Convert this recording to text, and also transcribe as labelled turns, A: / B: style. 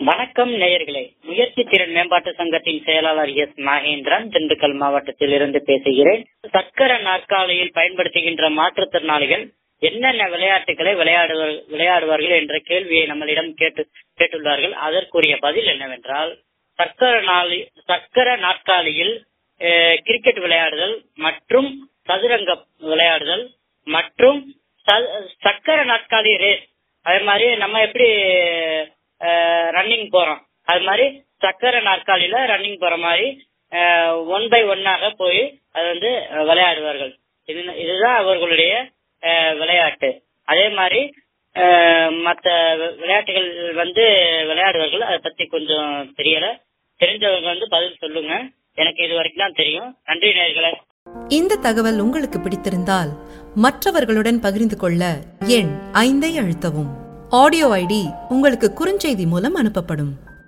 A: வணக்கம் நேயர்களே முயற்சி திறன் மேம்பாட்டு சங்கத்தின் செயலாளர் எஸ் மகேந்திரன் திண்டுக்கல் மாவட்டத்தில் இருந்து பேசுகிறேன் சக்கர நாற்காலியில் பயன்படுத்துகின்ற மாற்றுத்திறனாளிகள் என்னென்ன விளையாட்டுகளை விளையாடுவர் விளையாடுவார்கள் என்ற கேள்வியை நம்மளிடம் கேட்டு கேட்டுள்ளார்கள் அதற்குரிய பதில் என்னவென்றால் சக்கர நாளி சக்கர நாற்காலியில் அஹ், கிரிக்கெட் விளையாடுதல் மற்றும் சதுரங்க விளையாடுதல் மற்றும் ச- சக்கர நாற்காலி ரேஸ் அதே மாதிரி நம்ம எப்படி ரன்னிங் போறோம் அது மாதிரி சக்கர நாற்காலியில ரன்னிங் போற மாதிரி ஒன் பை ஒன்னாக போய் அது வந்து அஹ், விளையாடுவார்கள் இது இதுதான் அவர்களுடைய அஹ், விளையாட்டு அதே மாதிரி அஹ், மத்த வி- விளையாட்டுகள் வந்து விளையாடுவார்கள் அதை பத்தி கொஞ்சம் தெரியல தெரிஞ்சவங்க வந்து பதில் சொல்லுங்க எனக்கு இது வரைக்கும் தான் தெரியும் நன்றி நேர்களே
B: இந்த தகவல் உங்களுக்கு பிடித்திருந்தால் மற்றவர்களுடன் பகிர்ந்து கொள்ள எண் ஐந்தை அழுத்தவும் ஆடியோ ஐடி உங்களுக்கு குறுஞ்செய்தி மூலம் அனுப்பப்படும்